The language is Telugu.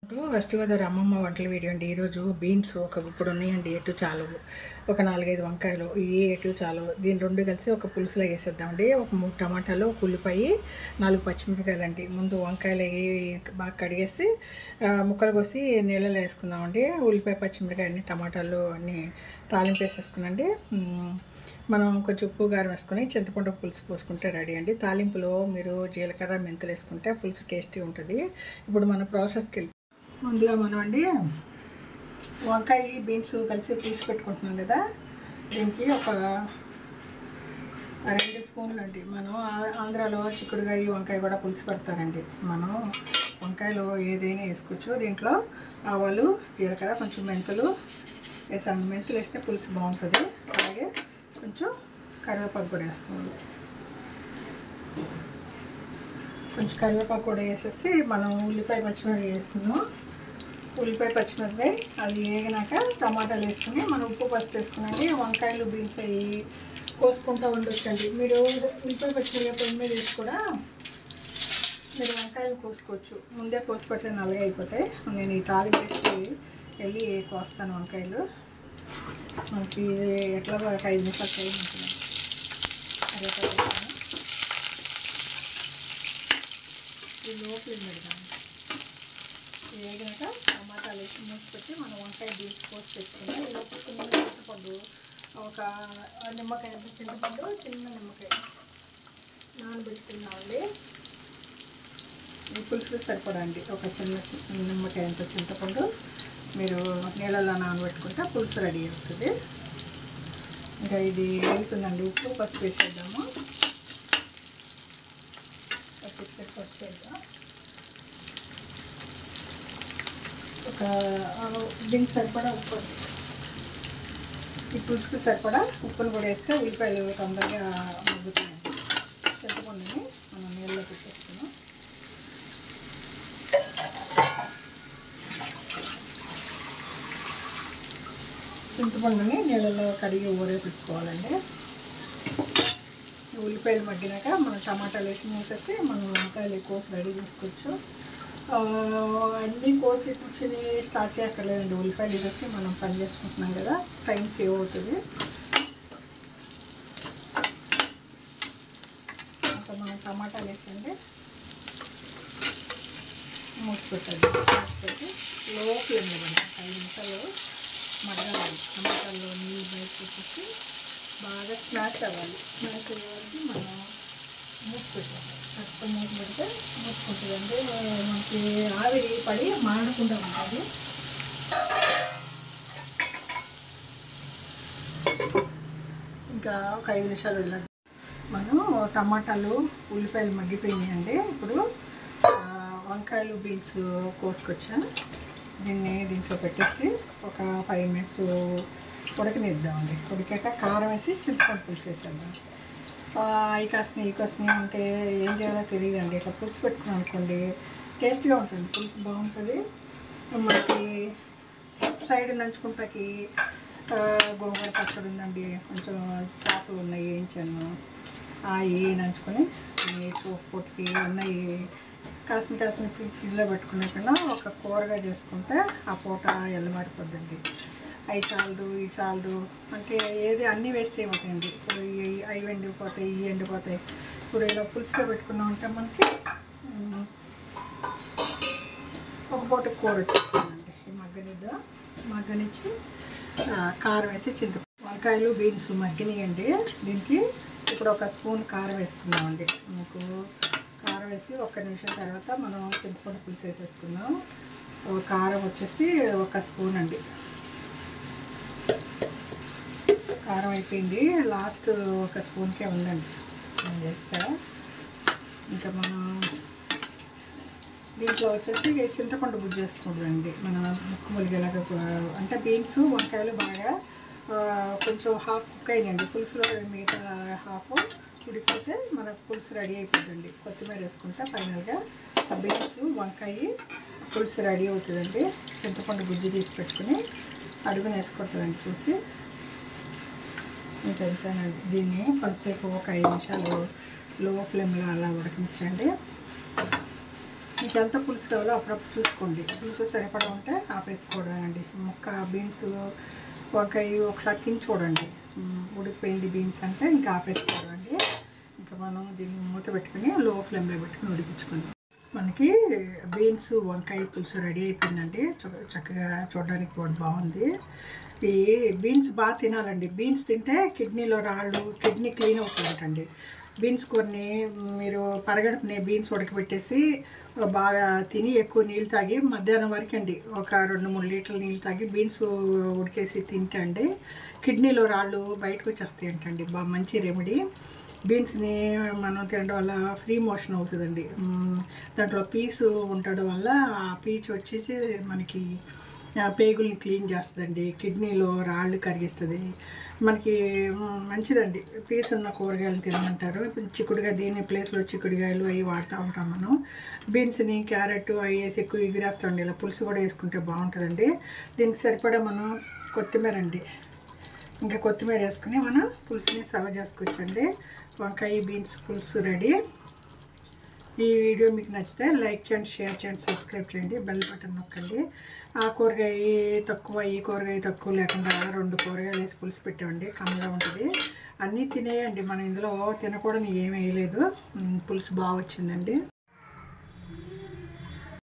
వెస్ట్ గోదావరి అమ్మమ్మ వంటల వీడియో అండి ఈరోజు బీన్స్ ఒక గుప్పుడు ఉన్నాయండి ఎటు చాలు ఒక నాలుగైదు వంకాయలు ఏ ఎటు చాలు దీని రెండు కలిసి ఒక పులుసులో వేసేద్దామండి ఒక మూడు టమాటాలు ఒక ఉల్లిపాయ నాలుగు పచ్చిమిరపకాయలు అండి ముందు వంకాయలు వేగి బాగా కడిగేసి ఆ, ముక్కలు కోసి నీళ్ళలో వేసుకుందామండి ఉల్లిపాయ పచ్చిమిరపకాయ అన్ని టమాటాలు అన్నీ తాలింపు వేసేసుకునండి మ్, మనం కొంచెం ఉప్పు గారం వేసుకొని చింతపండు పులుసు పోసుకుంటే రెడీ అండి తాలింపులో మీరు జీలకర్ర మెంతులు వేసుకుంటే పులుసు టేస్టీ ఉంటుంది ఇప్పుడు మన ప్రాసెస్కి వెళ్ళి ముందుగా మనం అండి వంకాయ బీన్స్ కలిసి పులుసు పెట్టుకుంటున్నాం కదా దీనికి ఒక రెండు స్పూన్లు అండి మనం ఆ- ఆంధ్రాలో చిక్కుడుకాయ వంకాయ కూడా పులుసు పెడతారండి మనం వంకాయలు ఏదైనా వేసుకోవచ్చు దీంట్లో ఆవాలు జీలకర్ర కొంచెం మెంతులు వేసాము మెంతులు వేస్తే పులుసు బాగుంటుంది అలాగే కొంచెం కరివేపాకు కూడా వేసుకోవాలి కొంచెం కరివేపాకు కూడా వేసేసి మనం ఉల్లిపాయ పచ్చిమిరపకాయ వేసుకుందాం ఉల్లిపాయ పచ్చిమిరపకాయ అది వేగినాక టమాటాలు వేసుకుని మనం ఉప్పు పసుపు వేసుకునండి వంకాయలు బీన్స్ అవి కోసుకుంటూ ఉండొచ్చండి మీరు ఉల్లిపాయ పచ్చిమిరపకాయ పొయ్యి మీద వేసి కూడా మీరు వంకాయలు కోసుకోవచ్చు ముందే కోసి పెడితే నల్లగా అయిపోతాయి నేను ఈ తాలింపు వేసి వెళ్ళి కోస్తాను వంకాయలు మనకి ఇది ఎట్లా ఒక ఐదు నిమిషాలు టైం ఉంటుంది కరివేపాకు వేస్తాను. ఈ లోపల పెడతాను వేగినాక టమాటాలు వేసి మూసి పెట్టి మనం వంకాయ బీన్స్ కోసి పెట్టుకుని ఈ లోపల చిన్న చింతపండు ఒక నిమ్మకాయ అంత చింతపండు చిన్న నిమ్మకాయ నానబెట్టుకున్నామండి ఈ పులుసుకు సరిపడండి ఒక చిన్న చి- నిమ్మకాయ అంత చింతపండు మీరు నీళ్ళలో నానబెట్టుకుంటే పులుసు రెడీ అవుతుంది ఇంకా ఇది వేగుతుందండి ఉప్పు పసుపు వేసేద్దాము పసుపు వేసి పసుపు వేద్దాం ఒక ఆ, దీనికి సరిపడా ఉప్పు అండి. ఈ పులుసుకు సరిపడా ఉప్పును కూడా వేస్తే ఉల్లిపాయలు తొందరగా మగ్గుతాయండి చింతపండుని మనం నీళ్ళలో పెట్టేస్తున్నాం చింతపండుని నీళ్ళలో కడిగి ఊరేసేసుకోవాలండి ఈ ఉల్లిపాయలు మగ్గినాక మనం టమాటాలు వేసి మూసేసి మనం వంకాయలు కోసి రెడీ చేసుకోవచ్చు ఆ, అన్నీ కోసి కూర్చొని స్టార్ట్ చేయక్కర్లేదండి ఉల్లిపాయలు వేసి మనం పని చేసుకుంటున్నాం కదా టైం సేవ్ అవుతుంది ఇంకా మనం టమాటాలు వేసండి మూసి పెట్టండి మూసి పెట్టి లో ఫ్లేమ్ ఇవ్వండి ఐదు నిమిషాలు మగ్గాలి టమాటాల్లో నీళ్ళు బయట వచ్చేసి బాగా స్మాష్ అవ్వాలి స్మాష్ అయ్యేవారికి మనం మూసి పెట్టాలి కరెక్ట్ మూసి పెడితే మూసుకుంటుందండి మనకి ఆవిరి పడి మాడకుండా ఉంటుంది ఇంకా ఒక ఐదు నిమిషాలు వదిలేదు మనం టమాటాలు ఉల్లిపాయలు మగ్గిపోయినాయండి ఇప్పుడు ఆ, వంకాయలు బీన్స్ కోసుకొచ్చాను దీన్ని దీంట్లో పెట్టేసి ఒక ఫైవ్ మినిట్స్ ఉడకనిద్దామండి ఉడికాక కారం వేసి చింతపండు పులుసు వేసేద్దాం ఆ, అవి కాసిన ఇవి కాసిన అంటే ఏం చేయాలో తెలియదండి ఇట్లా పులుసు పెట్టుకున్నాం అనుకోండి టేస్ట్గా ఉంటుంది పులుసు బాగుంటుంది మనకి సైడ్ నంచుకుంటాకి ఆ, గోంగూర పచ్చడి ఉందండి కొంచెం చేపలు ఉన్నాయి వేయించాను అవి నంచుకొని పొట్టుకి ఉన్నాయి కాసిన కాసిన ఫ్రిడ్జ్లో పెట్టుకునే కన్నా ఒక కూరగా చేసుకుంటే ఆ పూట ఎల్లమారిపోద్దండి అవి చాలదు ఇవి చాలదు అంటే ఏది అన్నీ వేస్ట్ అయిపోతాయండి ఇప్పుడు ఇవి అవి ఎండిపోతాయి ఇవి ఎండిపోతాయి ఇప్పుడు ఏదో పులుసుగా పెట్టుకున్నాం అంటే మనకి ఉమ్, ఒక పూట కూర వచ్చేస్తుందండి ఈ మగ్గనిద్దా మగ్గనిచ్చి ఆ, కారం వేసి చింత వంకాయలు బీన్స్ మగ్గినాయండి దీనికి ఇప్పుడు ఒక స్పూన్ కారం వేసుకున్నామండి మీకు కారం వేసి ఒక్క నిమిషం తర్వాత మనం చింతపండు పులుసు వేసేసుకున్నాం ఓ కారం వచ్చేసి ఒక స్పూన్ అండి కారం అయిపోయింది లాస్ట్ ఒక స్పూన్కే ఉందండి నేను చేస్తా ఇంకా మనం దీంట్లో వచ్చేసి చింతపండు గుజ్జు వేసుకుంటామండి మన ముక్కు ములిగేలాగా ఆ, అంటే బీన్స్ వంకాయలు బాగా ఆ, కొంచెం హాఫ్ కుక్ అయినండి పులుసులో మిగతా హాఫ్ ఉడికిపోతే మన పులుసు రెడీ అయిపోతుంది కొత్తిమీర వేసుకుంటే ఫైనల్గా ఆ బీన్స్ వంకాయ పులుసు రెడీ అవుతుందండి చింతపండు గుజ్జు తీసి పెట్టుకుని అడుగున వేసుకుంటుందండి చూసి ఇంకెంతేనండి దీన్ని కొంతసేపు ఒక ఐదు నిమిషాలు లో ఫ్లేమ్లో అలా ఉడకించండి మీకు ఎంత పులుసు కావాలో అప్పుడప్పుడు చూసుకోండి పులుసు సరిపడా ఉంటే ఆపేసుకోవడమేనండి ముక్క బీన్స్ వంకాయ ఒకసారి తిని చూడండి మ్, ఉడికిపోయింది బీన్స్ అంటే ఇంకా ఆపేసుకోవడం అండి ఇంకా మనం దీన్ని మూత పెట్టుకుని లో ఫ్లేమ్లో పెట్టుకుని ఉడికించుకుందాం మనకి బీన్స్ వంకాయ పులుసు రెడీ అయిపోయిందండి చూ- చక్కగా చూడడానికి కూడా బాగుంది ఈ బీన్స్ బాగా తినాలండి బీన్స్ తింటే కిడ్నీలో రాళ్ళు కిడ్నీ క్లీన్ అవుతుందంటండి బీన్స్ కొన్ని మీరు పరగడుపునే బీన్స్ ఉడకబెట్టేసి బాగా తిని ఎక్కువ నీళ్ళు తాగి మధ్యాహ్నం వరకు అండి ఒక రెండు మూడు లీటర్ల నీళ్ళు తాగి బీన్స్ ఉడికేసి తింటండి కిడ్నీలో రాళ్ళు బయటకు వచ్చేస్తాయి అంటండి బాగా మంచి రెమెడీ బీన్స్ని మనం తినడం వల్ల ఫ్రీ మోషన్ అవుతుందండి మ్మ్. దాంట్లో పీసు ఉండడం వల్ల ఆ పీచు వచ్చేసి మనకి ఆ, పేగుల్ని క్లీన్ చేస్తుందండి కిడ్నీలో రాళ్ళు కరిగిస్తుంది మనకి మ్, మంచిదండి పీస్ ఉన్న కూరగాయలు తినమంటారు ఇప్పుడు చిక్కుడుగా దీని ప్లేస్లో చిక్కుడుగాయలు అవి వాడుతూ ఉంటాం మనం బీన్స్ని క్యారెట్ అవి వేసి ఎక్కువ ఎగిరేస్తామండి ఇలా పులుసు కూడా వేసుకుంటే బాగుంటుందండి దీనికి సరిపడా మనం కొత్తిమీర అండి ఇంకా కొత్తిమీర వేసుకుని మనం పులుసుని సర్వ్ చేసుకోవచ్చండి వంకాయ బీన్స్ పులుసు రెడీ ఈ వీడియో మీకు నచ్చితే లైక్ చేయండి షేర్ చేయండి సబ్స్క్రైబ్ చేయండి బెల్ బటన్ నొక్కండి ఆ కూరగాయ తక్కువ ఈ కూరగాయ తక్కువ లేకుండా రెండు కూరగాయలు వేసి పులుసు పెట్టామండి కమ్మగా ఉంటుంది అన్నీ తినేయండి మనం ఇందులో తినకూడని ఏమీ వేయలేదు ఉమ్, పులుసు బాగా వచ్చిందండి